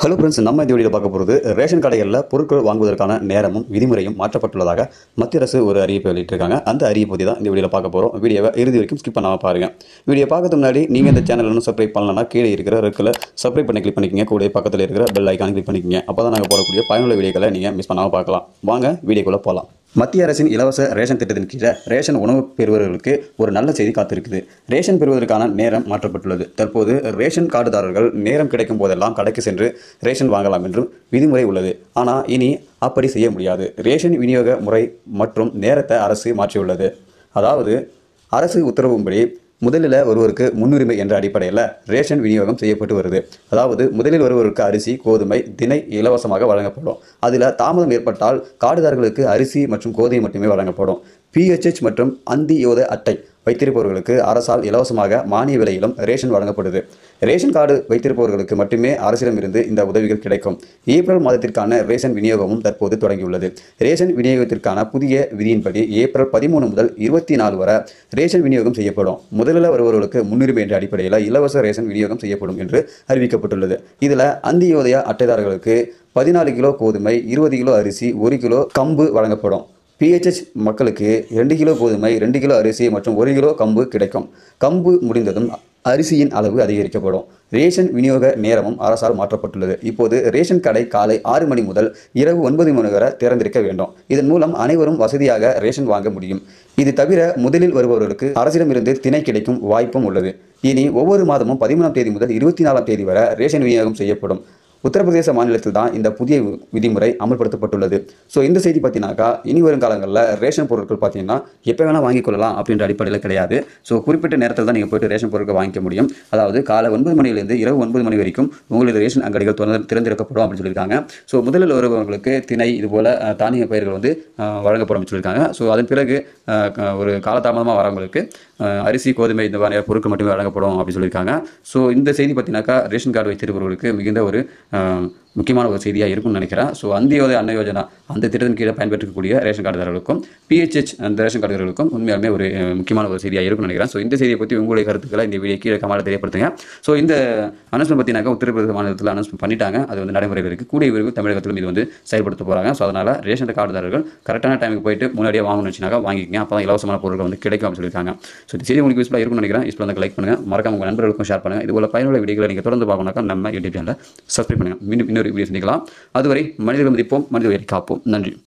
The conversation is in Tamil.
ஹலோ ஃப்ரெண்ட்ஸ் நம்ம இந்த வீடியோவில் பார்க்க போகிறது ரேஷன் கடைகளில் பொருட்கள் வாங்குவதற்கான நேரமும் விதிமுறையும் மாற்றப்பட்டுள்ளதாக மத்திய அரசு ஒரு அறிவிப்பை வெளியிட்டிருக்காங்க அந்த அறிவிப்பை பற்றி தான் இந்த வீடியோவில் பார்க்க போகிறோம் வீடியோவை இறுதி வரைக்கும் ஸ்கிப் பண்ணாமல் பாருங்கள் வீடியோ பார்க்கறதுக்கு முன்னாடி நீங்கள் இந்த சேனல் இன்னும் சப்ஸ்கிரைப் பண்ணலன்னா கீழே இருக்கிற ரெக்கில் சப்ஸ்கிரைப் பண்ணி கிளிக் பண்ணிக்கங்க கூட பக்கத்தில் இருக்கிற பெல் ஐக்கான் கிளிக் பண்ணிக்கங்க அப்போ தான் நாங்கள் போடக்கூடிய பயனுள்ள வீடியோக்களை நீங்கள் மிஸ் பண்ணாமல் பார்க்கலாம் வாங்க வீடியோக்குள்ளே போகலாம் மத்திய அரசின் இலவச ரேஷன் திட்டத்தின் கீழே ரேஷன் உணவு பெறுபவர்களுக்கு ஒரு நல்ல செய்தி காத்திருக்குது ரேஷன் பெறுவதற்கான நேரம் மாற்றப்பட்டுள்ளது தற்போது ரேஷன் கார்டுதாரர்கள் நேரம் கிடைக்கும் போதெல்லாம் கடைக்கு சென்று ரேஷன் வாங்கலாம் என்றும் விதிமுறை உள்ளது ஆனால் இனி அப்படி செய்ய முடியாது ரேஷன் விநியோக முறை மற்றும் நேரத்தை அரசு மாற்றியுள்ளது அதாவது அரசு உத்தரவும்படி முதலில் ஒருவருக்கு முன்னுரிமை என்ற அடிப்படையில் ரேஷன் விநியோகம் செய்யப்பட்டு வருது அதாவது முதலில் ஒருவருக்கு அரிசி கோதுமை தினை இலவசமாக வழங்கப்படும் அதில் தாமதம் ஏற்பட்டால் காடுதாரர்களுக்கு அரிசி மற்றும் கோதுமை மட்டுமே வழங்கப்படும் பிஹெச்ஹெச் மற்றும் அந்தியோத அட்டை வைத்திருப்பவர்களுக்கு அரசால் இலவசமாக மானிய விலையிலும் ரேஷன் வழங்கப்படுது ரேஷன் கார்டு வைத்திருப்பவர்களுக்கு மட்டுமே அரசிடமிருந்து இந்த உதவிகள் கிடைக்கும் ஏப்ரல் மாதத்திற்கான ரேஷன் விநியோகமும் தற்போது தொடங்கியுள்ளது ரேஷன் விநியோகத்திற்கான புதிய விதியின்படி ஏப்ரல் பதிமூணு முதல் இருபத்தி நாலு வரை ரேஷன் விநியோகம் செய்யப்படும் முதலில் வருபவர்களுக்கு முன்னுரிமை என்ற அடிப்படையில் இலவச ரேஷன் விநியோகம் செய்யப்படும் என்று அறிவிக்கப்பட்டுள்ளது இதில் அந்தியோதய அட்டைதாரர்களுக்கு பதினாலு கிலோ கோதுமை இருபது கிலோ அரிசி ஒரு கிலோ கம்பு வழங்கப்படும் பிஹெச்ஹெச் மக்களுக்கு ரெண்டு கிலோ கோதுமை ரெண்டு கிலோ அரிசி மற்றும் ஒரு கிலோ கம்பு கிடைக்கும் கம்பு முடிந்ததும் அரிசியின் அளவு அதிகரிக்கப்படும் ரேஷன் விநியோக நேரமும் அரசால் மாற்றப்பட்டுள்ளது இப்போது ரேஷன் கடை காலை ஆறு மணி முதல் இரவு ஒன்பது மணி வரை திறந்திருக்க வேண்டும் இதன் மூலம் அனைவரும் வசதியாக ரேஷன் வாங்க முடியும் இது தவிர முதலில் வருபவர்களுக்கு அரசிடமிருந்து திணை கிடைக்கும் வாய்ப்பும் உள்ளது இனி ஒவ்வொரு மாதமும் பதிமூணாம் தேதி முதல் இருபத்தி நாலாம் தேதி வரை ரேஷன் விநியோகம் செய்யப்படும் உத்தரப்பிரதேச மாநிலத்தில் தான் இந்த புதிய வி- விதிமுறை அமல்படுத்தப்பட்டுள்ளது ஸோ இந்த செய்தி பார்த்தீங்கன்னாக்கா இனி வரும் காலங்களில் ரேஷன் பொருட்கள் பார்த்தீங்கன்னா எப்போ வேணால் வாங்கிக் கொள்ளலாம் அப்படின்ற அடிப்படையில் கிடையாது ஸோ குறிப்பிட்ட நேரத்தில் தான் நீங்கள் போயிட்டு ரேஷன் பொருட்கள் வாங்கிக்க முடியும் அதாவது காலை ஒன்பது மணியிலிருந்து இரவு ஒன்பது மணி வரைக்கும் உங்களது ரேஷன் அங்கடிகள் திறந்து திறந்திருக்கப்படும் அப்படின்னு சொல்லியிருக்காங்க ஸோ முதலில் வருபவர்களுக்கு திணை இது போல் அஹ், தானிய பயிர்கள் வந்து அஹ், வழங்கப்படும் அப்படின்னு சொல்லியிருக்காங்க ஸோ அதன் பிறகு அஹ், க- ஒரு காலதாமதமாக வரவங்களுக்கு அஹ், அரிசி கோதுமை இந்த மாதிரி பொருட்கள் மட்டுமே வழங்கப்படும் அப்படின்னு சொல்லியிருக்காங்க ஸோ இந்த செய்தி பார்த்தீங்கன்னாக்கா ரேஷன் கார்டு வைத்திருப்பவர்களுக்கு மிகுந்த ஒரு அஹ், முக்கியமான ஒரு செய்தியாக இருக்கும்னு நினைக்கிறேன் ஸோ அந்தியோதய அன்ன யோஜனா அந்த திட்டத்தின் கீழே பயன்பெற்றக்கூடிய ரேஷன் கார்டுதாரர்களுக்கும் பிஹெச்ஹெச் அந்த ரேஷன் கார்டுகளுக்கும் உண்மையாலுமே ஒரு அஹ், முக்கியமான ஒரு செய்தியாக இருக்கும்னு நினைக்கிறேன் ஸோ இந்த செய்தியை பற்றி உங்களுடைய கருத்துக்களை இந்த வீடியோ கீழே கமால தெரியப்படுத்துங்க ஸோ இந்த அனௌன்ஸ்மெண்ட் பார்த்தீங்கன்னாக்கா உத்தரப்பிரதேச மாநிலத்தில் அனௌன்ஸ்மெண்ட் பண்ணிட்டாங்க அது வந்து நடைமுறையில் இருக்குது கூடிய விரைவில் தமிழகத்திலும் இது வந்து செயல்படுத்த போகிறாங்க ஸோ அதனால் ரேஷன் கார்டுதாரர்கள் கரெக்டான டைமுக்கு போயிட்டு முன்னாடியே வாங்கணும்னு வச்சுனாக்கா வாங்கிக்கங்க அப்போ தான் இலவசமான பொருட்கள் வந்து கிடைக்கும் அப்படின்னு சொல்லியிருக்காங்க ஸோ இந்த செய்தி உங்களுக்கு யூஸ்ஃபுல்லாக இருக்கும்னு நினைக்கிறேன் யூஸ்ஃபுல்லாக வந்து லைக் பண்ணுங்கள் மறக்காம உங்கள் நண்பர்களுக்கும் ஷேர் பண்ணுங்கள் இது போல பயனுள்ள வீடியோகளை நீங்கள் தொடர்ந்து பார்க்கணும்னாக்கா நம்ம யூடியூப் சேனலை சப்ஸ்கிரைப் பண்ணுங்கள் மீண்டும் இன்னொரு வீடியோ சந்திக்கலாம் அதுவரை மனிதர்கள் மதிப்போம் மனித உயிரை காப்போம் நன்றி